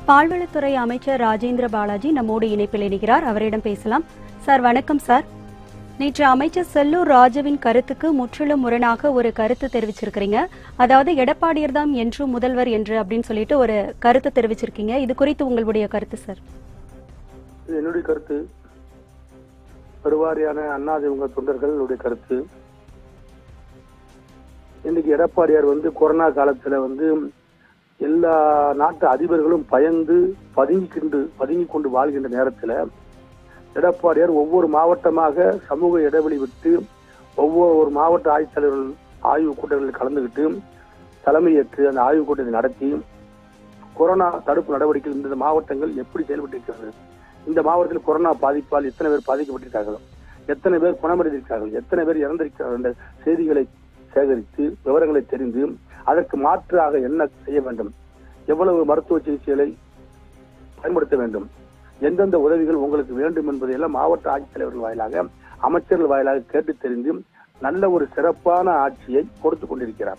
பால்வளத்துறை அமைச்சர் ராஜேந்திர பாலாஜி நம்மோடு இணைப்பில் இணைகிறார் அவரிடம் பேசலாம் சார் வணக்கம் சார் நேற்று அமைச்சர் செல்லூர் ராஜுவின் கருத்துக்கு முற்றிலும் முரணாக ஒரு கருத்து தெரிவிச்சிருக்கிறீங்க அதாவது எடப்பாடியர் தான் என்று முதல்வர் என்று அப்படின்னு சொல்லிட்டு ஒரு கருத்து தெரிவிச்சிருக்கீங்க இது குறித்து உங்களுடைய கருத்து சார் இது என்னுடைய கருத்து பெருவாரியான அண்ணாதிமுக தொண்டர்களுடைய கருத்து இன்னைக்கு எடப்பாடியார் வந்து கொரோனா காலத்துல வந்து எல்லா நாட்டு அதிபர்களும் பயந்து பதுங்கிக்கிண்டு பதுங்கி கொண்டு வாழ்கின்ற நேரத்துல எடப்பாடியார் ஒவ்வொரு மாவட்டமாக சமூக இடைவெளி விட்டு ஒவ்வொரு மாவட்ட ஆட்சித்தலைவர்கள் ஆய்வுக் கூட்டங்களில் கலந்துகிட்டு தலைமையேற்று அந்த ஆய்வுக் கூட்டத்தை நடத்தி கொரோனா தடுப்பு நடவடிக்கைகள் இந்த மாவட்டங்கள் எப்படி செயல்பட்டு இருக்கிறது இந்த மாவட்டத்தில் கொரோனா பாதிப்பால் எத்தனை பேர் பாதிக்கப்பட்டிருக்கார்கள் எத்தனை பேர் குணமடைந்திருக்கிறார்கள் எத்தனை பேர் இறந்திருக்கிறார்கள் என்ற செய்திகளை சேகரித்து விவரங்களை தெரிந்து அதற்கு மாற்றாக என்ன செய்ய வேண்டும் எவ்வளவு மருத்துவ சிகிச்சைகளை பயன்படுத்த வேண்டும் எந்தெந்த உதவிகள் உங்களுக்கு வேண்டும் என்பதையெல்லாம் மாவட்ட ஆட்சித்தலைவர்கள் வாயிலாக அமைச்சர்கள் வாயிலாக கேட்டு தெரிந்து நல்ல ஒரு சிறப்பான ஆட்சியை கொடுத்து கொண்டிருக்கிறார்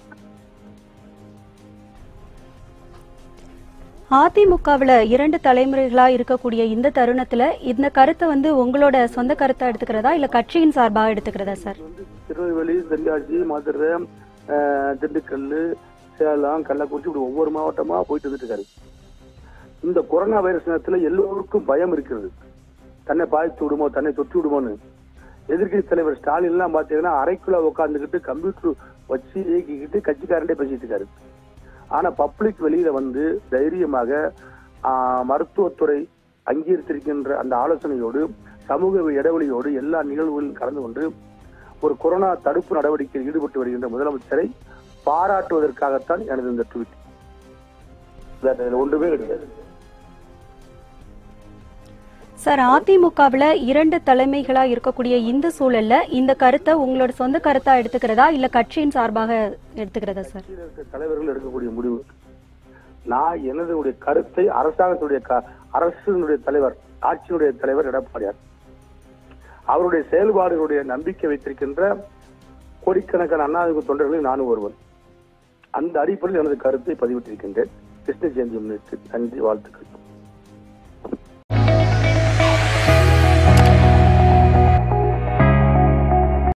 அதிமுகவுல இரண்டு தலைமுறைகளா இருக்கக்கூடிய இந்த தருணத்துல இந்த கருத்தை வந்து உங்களோட சொந்த கருத்தா எடுத்துக்கிறதா இல்ல கட்சியின் சார்பாக எடுத்துக்கிறதா சார் வந்து திருநெல்வேலி தென்காசி மதுரை அஹ், திண்டுக்கல் சேலம் கள்ளக்குறிச்சி இப்படி ஒவ்வொரு மாவட்டமா போயிட்டு வந்துட்டு இருக்காரு இந்த கொரோனா வைரஸ் நேரத்துல எல்லோருக்கும் பயம் இருக்கிறது தன்னை பாதித்து விடுமோ தன்னை தொற்று விடுமோன்னு எதிர்க்கட்சி தலைவர் ஸ்டாலின் எல்லாம் பாத்தீங்கன்னா அறைக்குள்ள உட்காந்துக்கிட்டு கம்ப்யூட்டர் வச்சு இயக்கிக்கிட்டு கட்சிக்காரண்டே பேசிட்டு இருக்காரு ஆனா பப்ளிக் வெளியில வந்து தைரியமாக ஆஹ், மருத்துவத்துறை அங்கீகரித்திருக்கின்ற அந்த ஆலோசனையோடு சமூக இடைவெளியோடு எல்லா நிகழ்வுகளிலும் கலந்து கொண்டு ஒரு கொரோனா தடுப்பு நடவடிக்கையில் ஈடுபட்டு வருகின்ற முதலமைச்சரை பாராட்டுவதற்காகத்தான் எனது இந்த ட்வீட் வேற இதுல ஒன்றுமே கிடையாது சார் அதிமுகவுல இரண்டு தலைமைகளா இருக்கக்கூடிய இந்த சூழல்ல இந்த கருத்தை உங்களோட சொந்த கருத்தா எடுத்துக்கிறதா இல்ல கட்சியின் சார்பாக எடுத்துக்கிறதா சார் கட்சியில் இருக்க தலைவர்கள் எடுக்கக்கூடிய முடிவு நான் எனதுடைய கருத்தை அரசாங்கத்துடைய க- அரசினுடைய தலைவர் ஆட்சியினுடைய தலைவர் எடப்பாடியார் அவருடைய செயல்பாடுகளுடைய நம்பிக்கை வைத்திருக்கின்ற கோடிக்கணக்கான அண்ணாதிமுக தொண்டர்களில் நானும் ஒருவன் அந்த அடிப்படையில் எனது கருத்தை பதிவிட்டிருக்கின்றேன் கிருஷ்ண ஜெயந்தி முன்னிட்டு நன்றி வாழ்த்துக்கள்